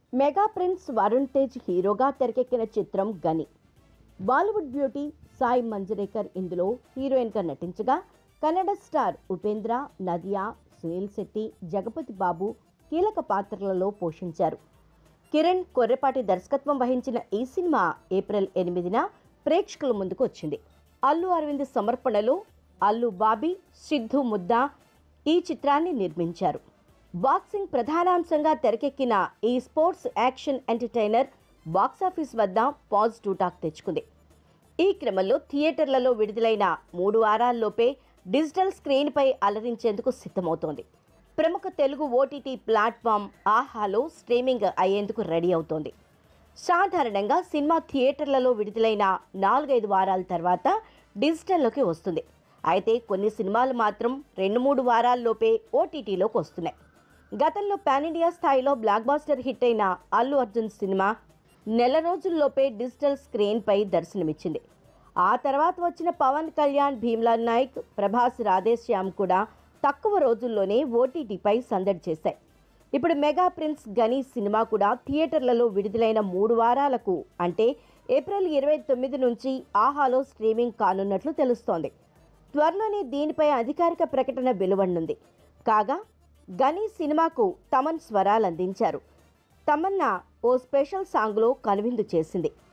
mega prince Varun Tej హీరోగా తెరకెక్కిన చిత్రం గని బాలీవుడ్ బ్యూటీ సాయి మంజరేకర్ ఇందులో హీరోయిన్గా నటించగా కన్నడ స్టార్ ఉపేంద్ర నదియా సునీల్ శెట్టి జగపతి బాబు కీలక పాత్రలలో పోషించారు కిరణ్ కొర్రెపాటి దర్శకత్వం వహించిన ఈ సినిమా ఏప్రిల్ ఎనిమిదిన ప్రేక్షకుల ముందుకు వచ్చింది అల్లు అరవింద్ సమర్పణలో అల్లు బాబీ సిద్ధు ముద్దా ఈ చిత్రాన్ని నిర్మించారు బాక్సింగ్ ప్రధానాంశంగా తెరకెక్కిన ఈ స్పోర్ట్స్ యాక్షన్ ఎంటర్టైనర్ బాక్సాఫీస్ వద్ద పాజిటివ్ టాక్ తెచ్చుకుంది ఈ క్రమంలో థియేటర్లలో విడుదలైన మూడు వారాల్లోపే డిజిటల్ స్క్రీన్పై అలరించేందుకు సిద్ధమవుతోంది ప్రముఖ తెలుగు ఓటీటీ ప్లాట్ఫామ్ ఆహాలో స్ట్రీమింగ్ అయ్యేందుకు రెడీ అవుతోంది సాధారణంగా సినిమా థియేటర్లలో విడుదలైన నాలుగైదు వారాల తర్వాత డిజిటల్లోకి వస్తుంది అయితే కొన్ని సినిమాలు మాత్రం రెండు మూడు వారాల్లోపే ఓటీటీలోకి వస్తున్నాయి గతంలో పాన్ ఇండియా స్థాయిలో బ్లాక్ బాస్టర్ హిట్ అయిన అల్లు అర్జున్ సినిమా నెల రోజుల్లోపే డిజిటల్ స్క్రీన్పై దర్శనమిచ్చింది ఆ తర్వాత వచ్చిన పవన్ కళ్యాణ్ భీమ్లా నాయక్ ప్రభాస్ రాధేశ్యామ్ కూడా తక్కువ రోజుల్లోనే ఓటీటీపై సందడి చేశాయి ఇప్పుడు మెగా ప్రిన్స్ గని సినిమా కూడా థియేటర్లలో విడుదలైన మూడు వారాలకు అంటే ఏప్రిల్ ఇరవై తొమ్మిది నుంచి ఆహాలో స్ట్రీమింగ్ కానున్నట్లు తెలుస్తోంది త్వరలోనే దీనిపై అధికారిక ప్రకటన వెలువడనుంది కాగా గని సినిమాకు తమన్ స్వరాలు అందించారు తమన్నా ఓ స్పెషల్ సాంగ్లో కనువిందు చేసింది